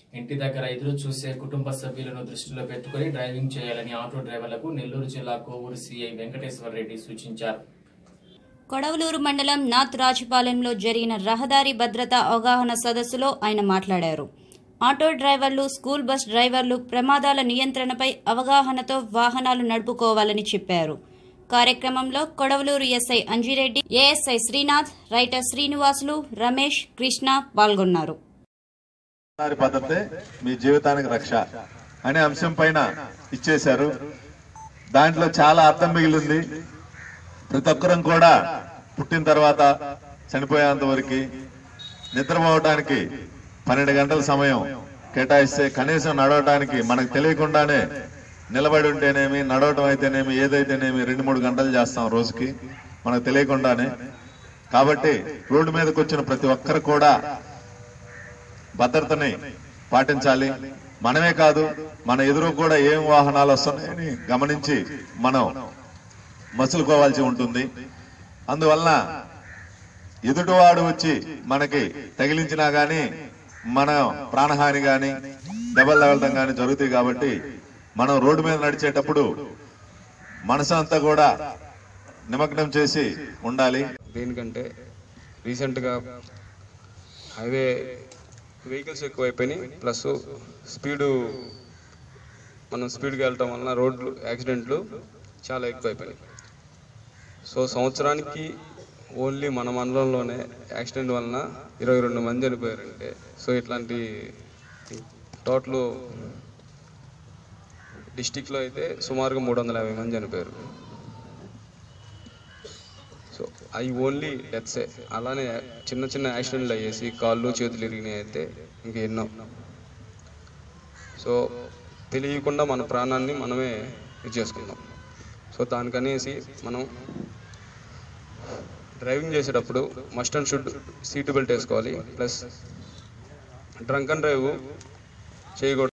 ఇంటి దగ్గర ఎదురు చూసే కుటుంబ సభ్యులను దృష్టిలో పెట్టుకుని డ్రైవింగ్ చేయాలని ఆటో డ్రైవర్లకు నెల్లూరు జిల్లా కోవూరు సీఐ వెంకటేశ్వర రెడ్డి సూచించారు కొడవలూరు మండలం నాత్ రాజుపాలెంలో జరిగిన రహదారి భద్రత అవగాహన సదస్సులో ఆయన మాట్లాడారు ఆటో డ్రైవర్లు స్కూల్ బస్ డ్రైవర్లు ప్రమాదాల నియంత్రణపై అవగాహనతో వాహనాలు నడుపుకోవాలని చెప్పారు కార్యక్రమంలో Kodavaluru SI Anjireddy ASI Srinath writer Srinivasulu Ramesh Krishna పాల్గొన్నారు రహదారి భద్రతే మీ జీవితానికి రక్ష అనే అంశం పైన ఇచ్చేశారు దాంట్లో చాలా అర్థం మిగిలింది ప్రతి ఒక్కరం కూడా పుట్టిన తర్వాత చనిపోయేంత వరకు నిద్రపోవటానికి పన్నెండు గంటల సమయం కేటాయిస్తే కనీసం నడవటానికి మనకు తెలియకుండానే నిలబడి ఉంటేనేమి నడవటం అయితేనేమి ఏదైతేనేమి రెండు మూడు గంటలు చేస్తాం రోజుకి మనకు తెలియకుండానే కాబట్టి రోడ్డు మీదకి వచ్చిన ప్రతి ఒక్కరు కూడా భద్రతని పాటించాలి మనమే కాదు మన ఎదురు కూడా ఏం వాహనాలు వస్తున్నాయని గమనించి మనం మసులుకోవాల్సి ఉంటుంది అందువలన ఎదుటివాడు వచ్చి మనకి తగిలించినా గాని మన ప్రాణహాని గాని దెబ్బలు తగలటం గాని జరుగుతాయి కాబట్టి మనం రోడ్డు మీద నడిచేటప్పుడు మనసు అంతా కూడా నిమగ్నం చేసి ఉండాలి దేనికంటే రీసెంట్గా హైవే వెహికల్స్ ఎక్కువైపోయినాయి ప్లస్ స్పీడు మనం స్పీడ్గా వెళ్ళటం వలన రోడ్లు యాక్సిడెంట్లు చాలా ఎక్కువైపోయినాయి సో సంవత్సరానికి ఓన్లీ మన మండలంలోనే యాక్సిడెంట్ వలన ఇరవై రెండు మంది చనిపోయారంటే సో ఇట్లాంటి టోటల్ డిస్టిక్లో అయితే సుమారుగా మూడు వందల యాభై మంది చనిపోయారు సో అవి ఓన్లీ డెత్సే అలానే చిన్న చిన్న యాక్సిడెంట్లు అయ్యేసి కాళ్ళు చేతులు ఇరిగినాయి అయితే ఇంక ఎన్నో సో తెలియకుండా మన ప్రాణాన్ని మనమే ఇది చేసుకుందాం సో దానికనేసి మనం డ్రైవింగ్ చేసేటప్పుడు must and should seat belt వేసుకోవాలి ప్లస్ డ్రంక్ అండ్ డ్రైవ్ చేయకూడదు